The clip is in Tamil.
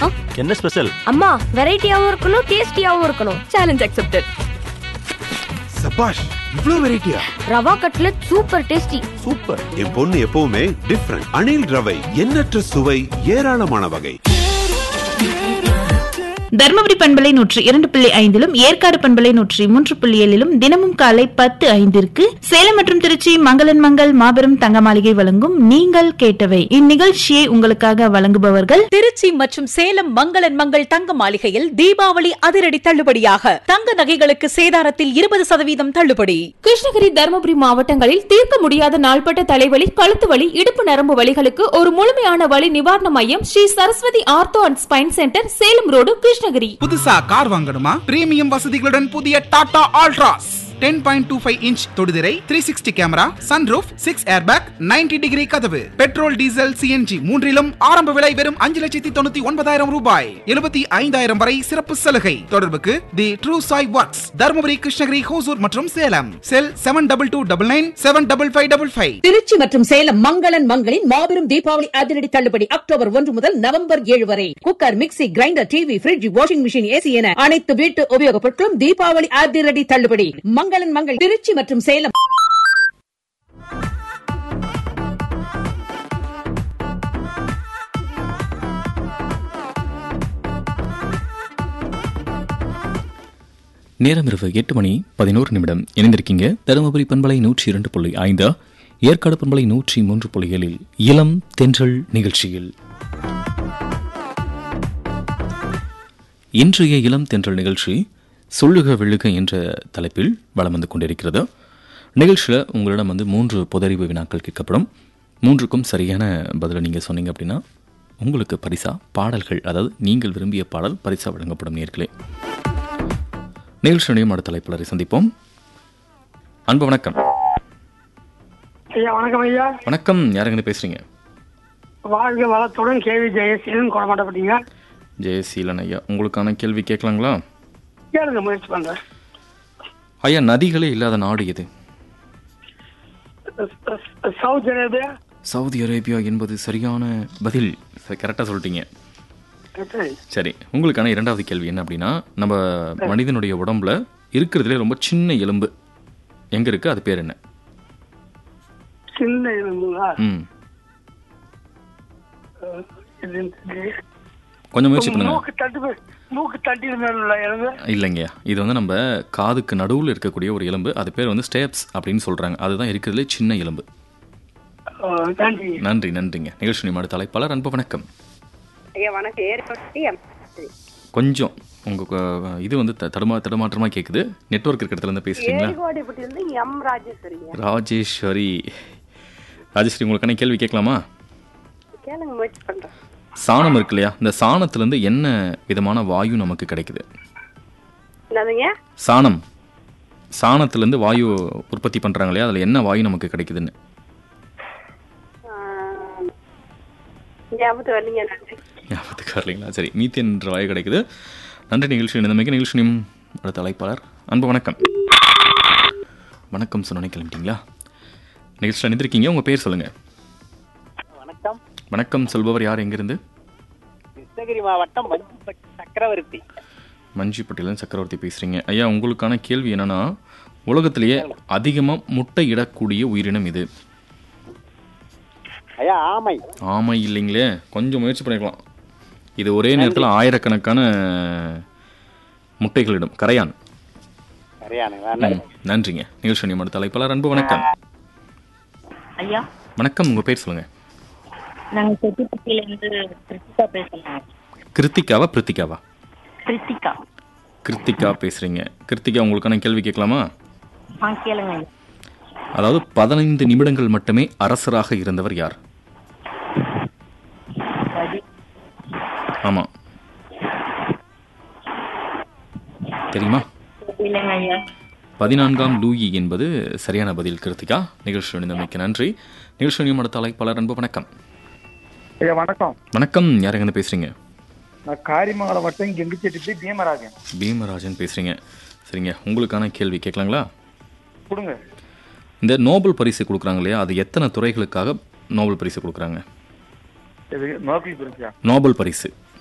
என்ன ஸ்பெஷல் அம்மா வெரைட்டியாவும் இருக்கணும் டேஸ்டியாவும் இருக்கணும் சேலஞ்ச் அக்செப்டட் சபாஷ் இவ்ளோ வெரைட்டியா ரவா கட்லட் சூப்பர் டேஸ்டி சூப்பர் என் பொண்ணு எப்பவுமே டிஃப்ரெண்ட் அணில் ரவை எண்ணற்ற சுவை ஏராளமான வகை தருமபுரி பண்பலை நூற்றி இரண்டு புள்ளி ஐந்திலும் ஏற்காடு பண்பலை நூற்றி மூன்று புள்ளி ஏழிலும் தினமும் காலை பத்து ஐந்திற்கு சேலம் மற்றும் திருச்சி மங்களன் மங்கள் மாபெரும் தங்க மாளிகை வழங்கும் நீங்கள் கேட்டவை இந்நிகழ்ச்சியை உங்களுக்காக வழங்குபவர்கள் திருச்சி மற்றும் சேலம் மங்களன் மங்கள் தங்க மாளிகையில் தீபாவளி அதிரடி தள்ளுபடியாக தங்க நகைகளுக்கு சேதாரத்தில் இருபது சதவீதம் தள்ளுபடி கிருஷ்ணகிரி தருமபுரி மாவட்டங்களில் தீர்க்க முடியாத நாள்பட்ட தலைவலி கழுத்து வலி இடுப்பு நரம்பு வலிகளுக்கு ஒரு முழுமையான வலி நிவாரண மையம் Sri Saraswathi ortho and spine centre Salem road Krishnagiri புதுசா கார் வாங்கணுமா பிரீமியம் வசதிகளுடன் புதிய Tata Altroz ten point two five inch தொடுதிரை three sixty camera sunroof six airbag 90 degree கதவு பெட்ரோல் டீசல் சிஎன்ஜி மூன்றிலும் ஆரம்ப விலை வெறும் அஞ்சு லட்சத்தி தொண்ணூத்தி ஒன்பதாயிரம் ரூபாய் எழுபத்தி ஐந்தாயிரம் வரை சிறப்பு சலுகை தொடர்புக்கு the true Sai works Dharmapuri Krishnagiri Hosur மற்றும் Salem cell seven double two double nine seven double five double five Trichy மற்றும் சேலம் மங்களன் மங்களின் மாபெரும் தீபாவளி அதிரடி தள்ளுபடி அக்டோபர் ஒன்று முதல் நவம்பர் ஏழு வரை cooker mixie grinder TV fridge washing machine AC என அனைத்து வீட்டு உபயோகப் பொருட்களும் தீபாவளி அதிரடி தள்ளுபடி மங்களன் மங்கள் திருச்சி மற்றும் சேலம் நேரம் இரவு எட்டு மணி பதினோரு நிமிடம் இணைந்திருக்கீங்க தருமபுரி பண்பலை நூற்றி இரண்டு புள்ளி ஐந்து ஏற்காடு பண்பலை நூற்றி மூன்று புள்ளி ஏழில் இளம் தென்றல் நிகழ்ச்சியில் இன்றைய இளம் தென்றல் நிகழ்ச்சி சொல்லுக வெள்ளுக என்ற தலைப்பில் வலம் வந்து கொண்டிருக்கிறது நிகழ்ச்சியில் உங்களிடம் வந்து மூன்று பொதறிவு வினாக்கள் கேட்கப்படும் மூன்றுக்கும் சரியான பதிலை நீங்கள் சொன்னீங்க அப்படின்னா உங்களுக்கு பரிசா பாடல்கள் அதாவது நீங்கள் விரும்பிய பாடல் பரிசா வழங்கப்படும் நேர்களே நிகழ்ச்சியுடைய அடுத்த தலைப்பாளரை சந்திப்போம் அன்பு வணக்கம் ஐயா வணக்கம் ஐயா வணக்கம் யாருங்க பேசுறீங்க வாழ்க வளத்துடன் கேவி ஜெயசீலன் கொடமாட்டப்பட்டீங்க ஜெயசீலன் ஐயா உங்களுக்கான கேள்வி கேட்கலாங்களா கேளுங்க முயற்சி பண்றேன் ஐயா நதிகளே இல்லாத நாடு எது சவுத் அரேபியா சவுதி அரேபியா என்பது சரியான பதில் கரெக்டாக சொல்லிட்டீங்க சரி உங்களுக்கான இரண்டாவது கேள்வி என்ன அப்படின்னா நம்ம மனிதனுடைய உடம்புல இருக்கிறதுலே ரொம்ப சின்ன எலும்பு எங்க இருக்கு அது பேர் என்ன சின்ன எலும்புங்களா ம் கொஞ்சம் முயற்சி பண்ணுங்க மூக்கு தட்டு மூக்கு தட்டி மேல உள்ள எலும்பு இல்லைங்க இது வந்து நம்ம காதுக்கு நடுவில் இருக்கக்கூடிய ஒரு எலும்பு அது பேர் வந்து ஸ்டேப்ஸ் அப்படின்னு சொல்றாங்க அதுதான் இருக்கிறதுலே சின்ன எலும்பு ஓ, நன்றி நன்றி நன்றிங்க நிகழ்ச்சி நிமிட தலைப்பாளர் அன்பு வணக்கம் ஐயா வணக்கம் ஏற்படுத்தி கொஞ்சம் உங்க க- இது வந்து த- தடுமா தடுமாற்றமா கேக்குது நெட்வொர்க் இருக்கிற இடத்துல இருந்து பேசுறீங்களா ஏரிகோடிப்பட்டி இருந்து எம் ராஜேஸ்வரிங்க ராஜேஸ்வரி ராஜேஸ்வரி உங்களுக்கான கேள்வி கேட்கலாமா கேளுங்க முயற்சி பண்றேன் சாணம் இருக்கு இல்லையா இந்த சாணத்திலிருந்து என்ன விதமான வாயு நமக்கு கிடைக்குது என்னதுங்க சாணம் சாணத்திலிருந்து வாயு உற்பத்தி பண்றாங்க இல்லையா அதுல என்ன வாயு நமக்கு கிடைக்குதுன்னு ஆஹ், ஞாபகத்து வரலீங்க நன்றி ஞாபகத்துக்கு வரலைங்களா சரி மீத்தேன் என்ற வாயு கிடைக்குது நன்றி நிகழ்ச்சி இணைந்தமைக்கு நிகழ்ச்சியும் அடுத்த அழைப்பாளர் அன்பு வணக்கம் வணக்கம் சொன்னோன்னே கிளம்பிட்டீங்களா நிகழ்ச்சி அணிந்திருக்கீங்க உங்க பேர் சொல்லுங்க வணக்கம் வணக்கம் சொல்பவர் யார் எங்கிருந்து கிருஷ்ணகிரி மாவட்டம் மஞ்சுப்பட்டி சக்கரவர்த்தி மஞ்சிப்பட்டியில சக்கரவர்த்தி பேசுறீங்க ஐயா உங்களுக்கான கேள்வி என்னன்னா உலகத்திலேயே அதிகமா முட்டை இடக்கூடிய உயிரினம் இது ஐயா ஆமை ஆமை இல்லைங்களே கொஞ்சம் முயற்சி பண்ணிக்கலாம் இது ஒரே நேரத்தில் ஆயிரக்கணக்கான முட்டைகளிடும் கரையான் சரியானுங்களா ம், நன்றிங்க நிகழ்ச்சி நியமன தலைப்பாளர் அன்பு வணக்கம் ஐயா வணக்கம் உங்க பேர் சொல்லுங்க நாங்க செட்டிப்பட்டியில இருந்து கிருத்திகா பேசுறோம் கிருத்திகாவா பிரித்திகாவா கிருத்திகா கிருத்திகா பேசுறீங்க கிருத்திகா உங்களுக்கான கேள்வி கேட்கலாமா ஆ கேளுங்க ஐயா அதாவது பதினைந்து நிமிடங்கள் மட்டுமே அரசராக இருந்தவர் யார் ஆமா தெரியுமா இல்லைங்க ஐயா பதினான்காம் லூயி என்பது சரியான பதில் கிருத்திகா நிகழ்ச்சி அணிந்தமைக்கு நன்றி நிகழ்ச்சி நியமன தலைப்பாளர் அன்பு வணக்கம் ஐயா வணக்கம் வணக்கம் யாருங்க பேசுறீங்க நான் காரிமங்கலம் வட்டம் கெங்குச்செட்டி பீமராஜன் பீமராஜன் பேசுறீங்க சரிங்க உங்களுக்கான கேள்வி கேட்கலாங்களா கொடுங்க இந்த நோபல் பரிசு கொடுக்குறாங்க இல்லையா அது எத்தனை துறைகளுக்காக நோபல் பரிசு கொடுக்குறாங்க இது நோபல் பரிசா நோபல் பரிசு